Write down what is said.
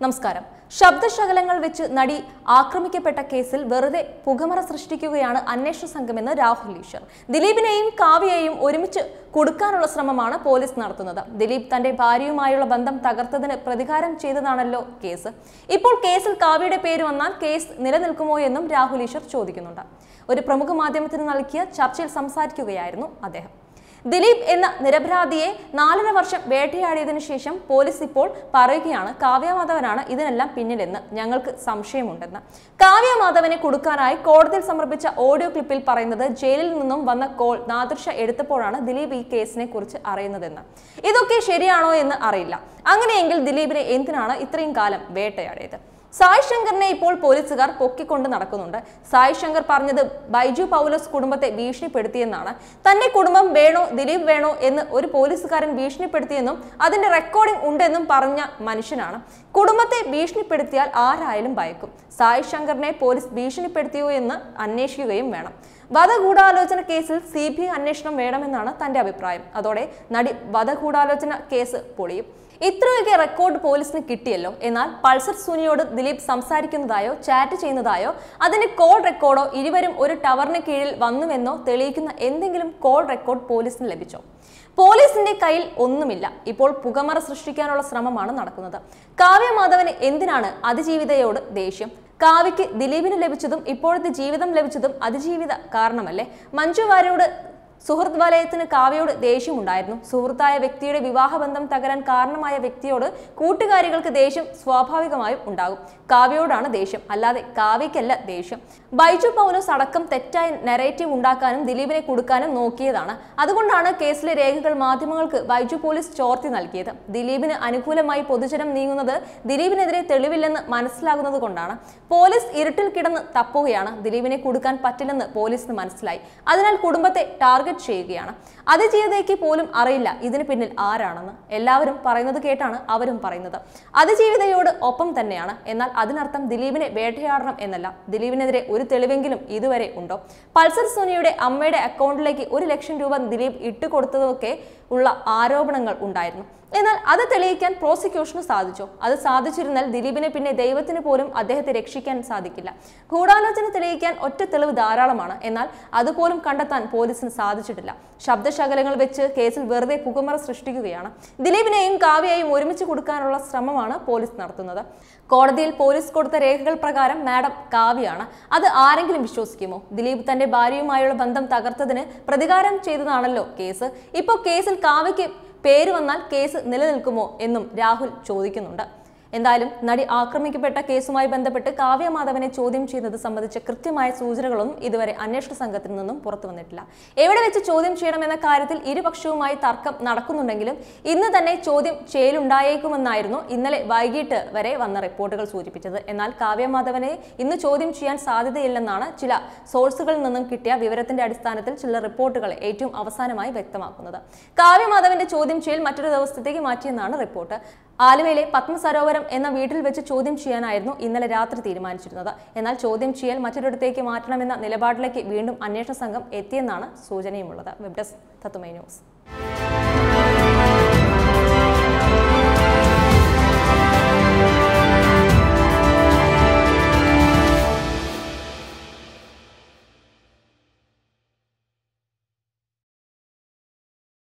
നമസ്കാരം ശബ്ദശകലങ്ങൾ വെച്ച് നടി ആക്രമിക്കപ്പെട്ട കേസിൽ വെറുതെ പുകമറ സൃഷ്ടിക്കുകയാണ് അന്വേഷണ സംഘമെന്ന് രാഹുൽ ഈശ്വർ ദിലീപിനെയും കാവ്യയെയും ഒരുമിച്ച് കൊടുക്കാനുള്ള ശ്രമമാണ് പോലീസ് നടത്തുന്നത് ദിലീപ് തന്റെ ഭാര്യയുമായുള്ള ബന്ധം തകർത്തതിന് പ്രതികാരം ചെയ്തതാണല്ലോ കേസ് ഇപ്പോൾ കേസിൽ കാവ്യയുടെ പേര് വന്നാൽ കേസ് നിലനിൽക്കുമോ എന്നും രാഹുൽ ഈശ്വർ ചോദിക്കുന്നുണ്ട് ഒരു പ്രമുഖ മാധ്യമത്തിന് നൽകിയ ചർച്ചയിൽ സംസാരിക്കുകയായിരുന്നു അദ്ദേഹം ദിലീപ് എന്ന നിരപരാധിയെ നാലര വർഷം വേട്ടയാടിയതിനു ശേഷം പോലീസ് ഇപ്പോൾ പറയുകയാണ് കാവ്യ മാധവനാണ് ഇതിനെല്ലാം പിന്നിലെന്ന് ഞങ്ങൾക്ക് സംശയമുണ്ടെന്ന് കാവ്യ മാധവനെ കൊടുക്കാനായി കോടതിയിൽ സമർപ്പിച്ച ഓഡിയോ ക്ലിപ്പിൽ പറയുന്നത് ജയിലിൽ നിന്നും വന്ന കോൾ നാദൃശ എടുത്തപ്പോഴാണ് ദിലീപ് ഈ കേസിനെ കുറിച്ച് അറിയുന്നതെന്ന് ഇതൊക്കെ ശരിയാണോ എന്ന് അറിയില്ല അങ്ങനെയെങ്കിൽ ദിലീപിനെ എന്തിനാണ് ഇത്രയും കാലം വേട്ടയാടിയത് സായ് ശങ്കറിനെ ഇപ്പോൾ പോലീസുകാർ പൊക്കിക്കൊണ്ട് നടക്കുന്നുണ്ട് സായ് ശങ്കർ പറഞ്ഞത് ബൈജു പൗലോസ് കുടുംബത്തെ ഭീഷണിപ്പെടുത്തിയെന്നാണ് തന്റെ കുടുംബം വേണോ ദിലീപ് വേണോ എന്ന് ഒരു പോലീസുകാരൻ ഭീഷണിപ്പെടുത്തിയെന്നും അതിന്റെ റെക്കോർഡിംഗ് ഉണ്ടെന്നും പറഞ്ഞ മനുഷ്യനാണ് കുടുംബത്തെ ഭീഷണിപ്പെടുത്തിയാൽ ആരായാലും ഭയക്കും സായ് ശങ്കറിനെ പോലീസ് ഭീഷണിപ്പെടുത്തിയോ എന്ന് അന്വേഷിക്കുകയും വേണം വധഗൂഢാലോചന കേസിൽ സി ബി ഐ അന്വേഷണം വേണമെന്നാണ് തന്റെ അഭിപ്രായം അതോടെ നടി വധഗൂഢാലോചന കേസ് പൊളിയും ഇത്രയൊക്കെ റെക്കോർഡ് പോലീസിന് കിട്ടിയല്ലോ എന്നാൽ പൾസർ സുനിയോട് ദിലീപ് സംസാരിക്കുന്നതായോ ചാറ്റ് ചെയ്യുന്നതായോ അതിന്റെ കോൾ റെക്കോർഡോ ഇരുവരും ഒരു ടവറിന് കീഴിൽ വന്നുവെന്നോ തെളിയിക്കുന്ന എന്തെങ്കിലും കോൾ റെക്കോർഡ് പോലീസിന് ലഭിച്ചോ പോലീസിന്റെ കയ്യിൽ ഒന്നുമില്ല ഇപ്പോൾ പുകമറ സൃഷ്ടിക്കാനുള്ള ശ്രമമാണ് നടക്കുന്നത് കാവ്യ മാധവന് എന്തിനാണ് അതിജീവിതയോട് ദേഷ്യം കാവ്യയ്ക്ക് ദിലീപിന് ലഭിച്ചതും ഇപ്പോഴത്തെ ജീവിതം ലഭിച്ചതും അതിജീവിത കാരണമല്ലേ മഞ്ജു വാര്യരോട് സുഹൃത്ത് വലയത്തിന് കാവ്യയോട് ദേഷ്യമുണ്ടായിരുന്നു സുഹൃത്തായ വ്യക്തിയുടെ വിവാഹബന്ധം തകരാൻ കാരണമായ വ്യക്തിയോട് കൂട്ടുകാരികൾക്ക് ദേഷ്യം സ്വാഭാവികമായും ഉണ്ടാകും കാവ്യയോടാണ് ദേഷ്യം അല്ലാതെ കാവ്യയ്ക്കല്ല ദേഷ്യം ബൈജു പൗലോസ് അടക്കം തെറ്റായ നെറേറ്റീവ് ഉണ്ടാക്കാനും ദിലീപിനെ കൊടുക്കാനും നോക്കിയതാണ് അതുകൊണ്ടാണ് കേസിലെ രേഖകൾ മാധ്യമങ്ങൾക്ക് ബൈജു പോലീസ് ചോർത്തി നൽകിയത് ദിലീപിന് അനുകൂലമായി പൊതുജനം നീങ്ങുന്നത് ദിലീപിനെതിരെ തെളിവില്ലെന്ന് മനസ്സിലാകുന്നത് കൊണ്ടാണ് പോലീസ് ഇരുട്ടിൽ കിടന്ന് തപ്പുകയാണ് ദിലീപിനെ കൊടുക്കാൻ പറ്റില്ലെന്ന് പോലീസിന് മനസ്സിലായി അതിനാൽ കുടുംബത്തെ ടാർഗറ്റ് ചെയ്യുകയാണ് അതിജീവിതയ്ക്ക് പോലും അറിയില്ല ഇതിന് പിന്നിൽ ആരാണെന്ന് എല്ലാവരും പറയുന്നത് കേട്ടാണ് അവരും പറയുന്നത് അതിജീവിതയോട് ഒപ്പം തന്നെയാണ് എന്നാൽ അതിനർത്ഥം ദിലീപിനെ വേട്ടയാടണം എന്നല്ല ദിലീപിനെതിരെ ഒരു തെളിവെങ്കിലും ഇതുവരെ ഉണ്ടോ പൾസർ സോനിയുടെ അമ്മയുടെ അക്കൗണ്ടിലേക്ക് ഒരു ലക്ഷം രൂപ ദിലീപ് ഇട്ടുകൊടുത്തതൊക്കെ ഉള്ള ആരോപണങ്ങൾ ഉണ്ടായിരുന്നു എന്നാൽ അത് തെളിയിക്കാൻ പ്രോസിക്യൂഷന് സാധിച്ചോ അത് സാധിച്ചിരുന്നാൽ ദിലീപിനെ പിന്നെ ദൈവത്തിന് പോലും അദ്ദേഹത്തെ രക്ഷിക്കാൻ സാധിക്കില്ല ഗൂഢാലോചന തെളിയിക്കാൻ ഒറ്റ തെളിവ് ധാരാളമാണ് എന്നാൽ അതുപോലും കണ്ടെത്താൻ പോലീസിന് സാധിച്ചിട്ടില്ല ശബ്ദശകലങ്ങൾ വെച്ച് കേസിൽ വെറുതെ പുകമറ സൃഷ്ടിക്കുകയാണ് ദിലീപിനെയും കാവ്യയെയും ഒരുമിച്ച് കൊടുക്കാനുള്ള ശ്രമമാണ് പോലീസ് നടത്തുന്നത് കോടതിയിൽ പോലീസ് കൊടുത്ത രേഖകൾ പ്രകാരം മാഡം കാവ്യാണ് അത് ആരെങ്കിലും വിശ്വസിക്കുമോ ദിലീപ് തന്റെ ഭാര്യയുമായുള്ള ബന്ധം തകർത്തതിന് പ്രതികാരം ചെയ്തതാണല്ലോ കേസ് ഇപ്പോൾ കേസിൽ കാവ്യയ്ക്ക് പേര് വന്നാൽ കേസ് നിലനിൽക്കുമോ എന്നും രാഹുൽ ചോദിക്കുന്നുണ്ട് എന്തായാലും നടി ആക്രമിക്കപ്പെട്ട കേസുമായി ബന്ധപ്പെട്ട് കാവ്യ മാധവനെ ചോദ്യം ചെയ്യുന്നത് സംബന്ധിച്ച കൃത്യമായ സൂചനകളൊന്നും ഇതുവരെ അന്വേഷണ സംഘത്തിൽ നിന്നും പുറത്തു വന്നിട്ടില്ല എവിടെ വെച്ച് ചോദ്യം ചെയ്യണമെന്ന കാര്യത്തിൽ ഇരുപക്ഷവുമായി തർക്കം നടക്കുന്നുണ്ടെങ്കിലും ഇന്ന് തന്നെ ചോദ്യം ചെയ്യലുണ്ടായേക്കുമെന്നായിരുന്നു ഇന്നലെ വൈകിട്ട് വരെ വന്ന റിപ്പോർട്ടുകൾ സൂചിപ്പിച്ചത് എന്നാൽ കാവ്യ മാധവനെ ഇന്ന് ചോദ്യം ചെയ്യാൻ സാധ്യതയില്ലെന്നാണ് ചില സോഴ്സുകളിൽ നിന്നും കിട്ടിയ വിവരത്തിന്റെ അടിസ്ഥാനത്തിൽ ചില റിപ്പോർട്ടുകൾ ഏറ്റവും അവസാനമായി വ്യക്തമാക്കുന്നത് കാവ്യ മാധവന്റെ ചോദ്യം ചെയ്യൽ മറ്റൊരു ദിവസത്തേക്ക് മാറ്റിയെന്നാണ് റിപ്പോർട്ട് ആലുവയിലെ പത്മസരോവരം എന്ന വീട്ടിൽ വെച്ച് ചോദ്യം ചെയ്യാനായിരുന്നു ഇന്നലെ രാത്രി തീരുമാനിച്ചിരുന്നത് എന്നാൽ ചോദ്യം ചെയ്യൽ മറ്റൊരിടത്തേക്ക് മാറ്റണമെന്ന നിലപാടിലേക്ക് വീണ്ടും അന്വേഷണ സംഘം എത്തിയെന്നാണ് സൂചനയുമുള്ളത് വെബ് ഡെസ്ക് തത്തുമൈ ന്യൂസ്